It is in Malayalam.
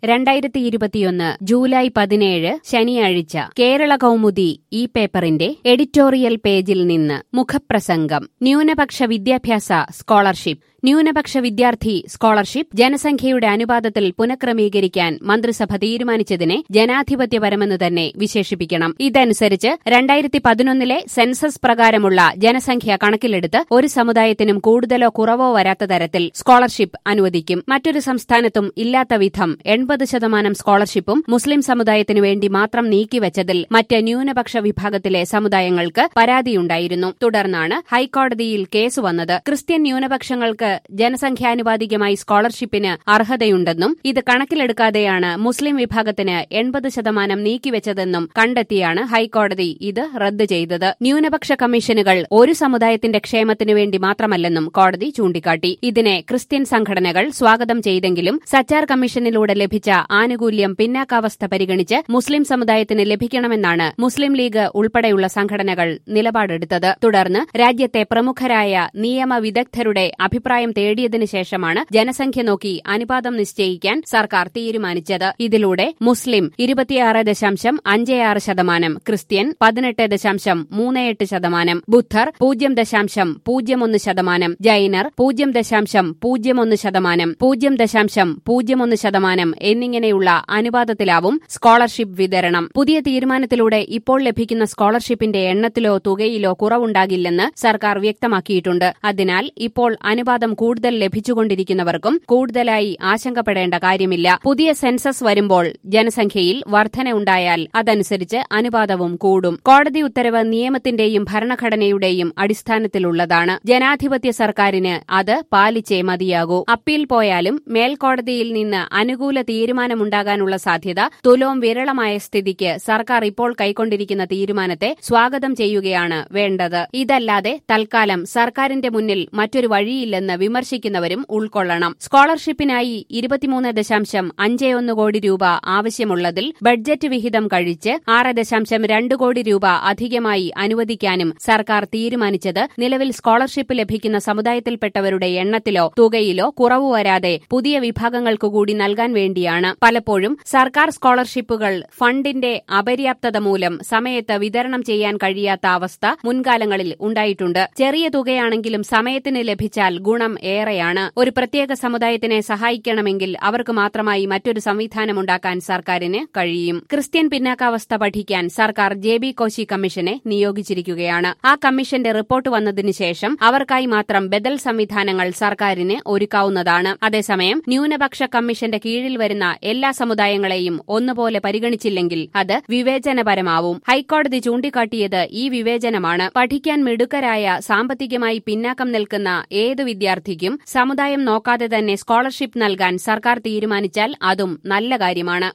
രണ്ടായിരത്തി ഇരുപത്തിയൊന്ന് ജൂലൈ പതിനേഴ് ശനിയാഴ്ച കേരള കൗമുദി ഈ പേപ്പറിന്റെ എഡിറ്റോറിയൽ പേജിൽ നിന്ന് മുഖപ്രസംഗം ന്യൂനപക്ഷ വിദ്യാഭ്യാസ സ്കോളർഷിപ്പ് ന്യൂനപക്ഷ വിദ്യാർത്ഥി സ്കോളർഷിപ്പ് ജനസംഖ്യയുടെ അനുപാതത്തിൽ പുനഃക്രമീകരിക്കാൻ മന്ത്രിസഭ തീരുമാനിച്ചതിനെ ജനാധിപത്യപരമെന്ന് തന്നെ വിശേഷിപ്പിക്കണം ഇതനുസരിച്ച് രണ്ടായിരത്തി പതിനൊന്നിലെ സെൻസസ് പ്രകാരമുള്ള ജനസംഖ്യ കണക്കിലെടുത്ത് ഒരു സമുദായത്തിനും കൂടുതലോ കുറവോ വരാത്ത തരത്തിൽ സ്കോളർഷിപ്പ് അനുവദിക്കും മറ്റൊരു സംസ്ഥാനത്തും ഇല്ലാത്ത വിധം എൺപത് ശതമാനം സ്കോളർഷിപ്പും മുസ്ലിം സമുദായത്തിനു വേണ്ടി മാത്രം നീക്കിവച്ചതിൽ മറ്റ് ന്യൂനപക്ഷ വിഭാഗത്തിലെ സമുദായങ്ങൾക്ക് പരാതിയുണ്ടായിരുന്നു തുടർന്നാണ് ഹൈക്കോടതിയിൽ കേസ് വന്നത് ക്രിസ്ത്യൻ ന്യൂനപക്ഷങ്ങൾക്ക് ജനസംഖ്യാനുപാതികമായി സ്കോളർഷിപ്പിന് അർഹതയുണ്ടെന്നും ഇത് കണക്കിലെടുക്കാതെയാണ് മുസ്ലിം വിഭാഗത്തിന് എൺപത് ശതമാനം നീക്കിവച്ചതെന്നും കണ്ടെത്തിയാണ് ഹൈക്കോടതി ഇത് റദ്ദ് ചെയ്തത് ന്യൂനപക്ഷ കമ്മീഷനുകൾ ഒരു സമുദായത്തിന്റെ ക്ഷേമത്തിനു വേണ്ടി മാത്രമല്ലെന്നും കോടതി ചൂണ്ടിക്കാട്ടി ഇതിനെ ക്രിസ്ത്യൻ സംഘടനകൾ സ്വാഗതം ചെയ്തെങ്കിലും സച്ചാർ കമ്മീഷനിലൂടെ ലഭിച്ച ആനുകൂല്യം പിന്നാക്കാവസ്ഥ പരിഗണിച്ച് മുസ്ലിം സമുദായത്തിന് ലഭിക്കണമെന്നാണ് മുസ്ലിം ലീഗ് ഉൾപ്പെടെയുള്ള സംഘടനകൾ നിലപാടെടുത്തത് തുടർന്ന് രാജ്യത്തെ പ്രമുഖരായ നിയമ വിദഗ്ധരുടെ അഭിപ്രായം തേടിയതിനു ശേഷമാണ് ജനസംഖ്യ നോക്കി അനുപാതം നിശ്ചയിക്കാൻ സർക്കാർ തീരുമാനിച്ചത് ഇതിലൂടെ മുസ്ലിം ഇരുപത്തിയാറ് ദശാംശം അഞ്ച് ആറ് ശതമാനം ക്രിസ്ത്യൻ പതിനെട്ട് ദശാംശം മൂന്ന് എട്ട് ശതമാനം ബുദ്ധർ പൂജ്യം ദശാംശം പൂജ്യം ഒന്ന് ശതമാനം ജൈനർ പൂജ്യം ദശാംശം പൂജ്യം ഒന്ന് ശതമാനം പൂജ്യം ദശാംശം പൂജ്യം ഒന്ന് ശതമാനം എന്നിങ്ങനെയുള്ള അനുപാതത്തിലാവും സ്കോളർഷിപ്പ് വിതരണം പുതിയ തീരുമാനത്തിലൂടെ ഇപ്പോൾ ലഭിക്കുന്ന സ്കോളർഷിപ്പിന്റെ എണ്ണത്തിലോ തുകയിലോ കുറവുണ്ടാകില്ലെന്ന് സർക്കാർ വ്യക്തമാക്കിയിട്ടുണ്ട് അതിനാൽ ഇപ്പോൾ അനുപാതം കൂടുതൽ ലഭിച്ചുകൊണ്ടിരിക്കുന്നവർക്കും കൂടുതലായി ആശങ്കപ്പെടേണ്ട കാര്യമില്ല പുതിയ സെൻസസ് വരുമ്പോൾ ജനസംഖ്യയിൽ വർധന ഉണ്ടായാൽ അതനുസരിച്ച് അനുപാതവും കൂടും കോടതി ഉത്തരവ് നിയമത്തിന്റെയും ഭരണഘടനയുടെയും അടിസ്ഥാനത്തിലുള്ളതാണ് ജനാധിപത്യ സർക്കാരിന് അത് പാലിച്ചേ മതിയാകൂ അപ്പീൽ പോയാലും മേൽക്കോടതിയിൽ നിന്ന് അനുകൂല തീരുമാനമുണ്ടാകാനുള്ള സാധ്യത തുലോം വിരളമായ സ്ഥിതിക്ക് സർക്കാർ ഇപ്പോൾ കൈക്കൊണ്ടിരിക്കുന്ന തീരുമാനത്തെ സ്വാഗതം ചെയ്യുകയാണ് വേണ്ടത് ഇതല്ലാതെ തൽക്കാലം സർക്കാരിന്റെ മുന്നിൽ മറ്റൊരു വഴിയില്ലെന്ന് വിമർശിക്കുന്നവരും ഉൾക്കൊള്ളണം സ്കോളർഷിപ്പിനായി ഇരുപത്തിമൂന്ന് ദശാംശം അഞ്ച് ഒന്ന് കോടി രൂപ ആവശ്യമുള്ളതിൽ ബഡ്ജറ്റ് വിഹിതം കഴിച്ച് ആറ് ദശാംശം രണ്ട് കോടി രൂപ അധികമായി അനുവദിക്കാനും സർക്കാർ തീരുമാനിച്ചത് നിലവിൽ സ്കോളർഷിപ്പ് ലഭിക്കുന്ന സമുദായത്തിൽപ്പെട്ടവരുടെ എണ്ണത്തിലോ തുകയിലോ കുറവ് വരാതെ പുതിയ വിഭാഗങ്ങൾക്കു കൂടി നൽകാൻ വേണ്ടിയാണ് പലപ്പോഴും സർക്കാർ സ്കോളർഷിപ്പുകൾ ഫണ്ടിന്റെ അപര്യാപ്തത മൂലം സമയത്ത് വിതരണം ചെയ്യാൻ കഴിയാത്ത അവസ്ഥ മുൻകാലങ്ങളിൽ ഉണ്ടായിട്ടുണ്ട് ചെറിയ തുകയാണെങ്കിലും സമയത്തിന് ലഭിച്ചാൽ ഗുണം ഏറെയാണ് ഒരു പ്രത്യേക സമുദായത്തിനെ സഹായിക്കണമെങ്കിൽ അവർക്ക് മാത്രമായി മറ്റൊരു സംവിധാനമുണ്ടാക്കാൻ സർക്കാരിന് കഴിയും ക്രിസ്ത്യൻ പിന്നാക്കാവസ്ഥ പഠിക്കാൻ സർക്കാർ ജെ ബി കോശി കമ്മീഷനെ നിയോഗിച്ചിരിക്കുകയാണ് ആ കമ്മീഷന്റെ റിപ്പോർട്ട് വന്നതിനു ശേഷം അവർക്കായി മാത്രം ബദൽ സംവിധാനങ്ങൾ സർക്കാരിന് ഒരുക്കാവുന്നതാണ് അതേസമയം ന്യൂനപക്ഷ കമ്മീഷന്റെ കീഴിൽ വരുന്ന എല്ലാ സമുദായങ്ങളെയും ഒന്നുപോലെ പരിഗണിച്ചില്ലെങ്കിൽ അത് വിവേചനപരമാവും ഹൈക്കോടതി ചൂണ്ടിക്കാട്ടിയത് ഈ വിവേചനമാണ് പഠിക്കാൻ മിടുക്കരായ സാമ്പത്തികമായി പിന്നാക്കം നിൽക്കുന്ന ഏതു വിദ്യാർത്ഥിക്കും സമുദായം നോക്കാതെ തന്നെ സ്കോളർഷിപ്പ് നൽകാൻ സർക്കാർ തീരുമാനിച്ചാൽ അതും നല്ല കാര്യമാണ്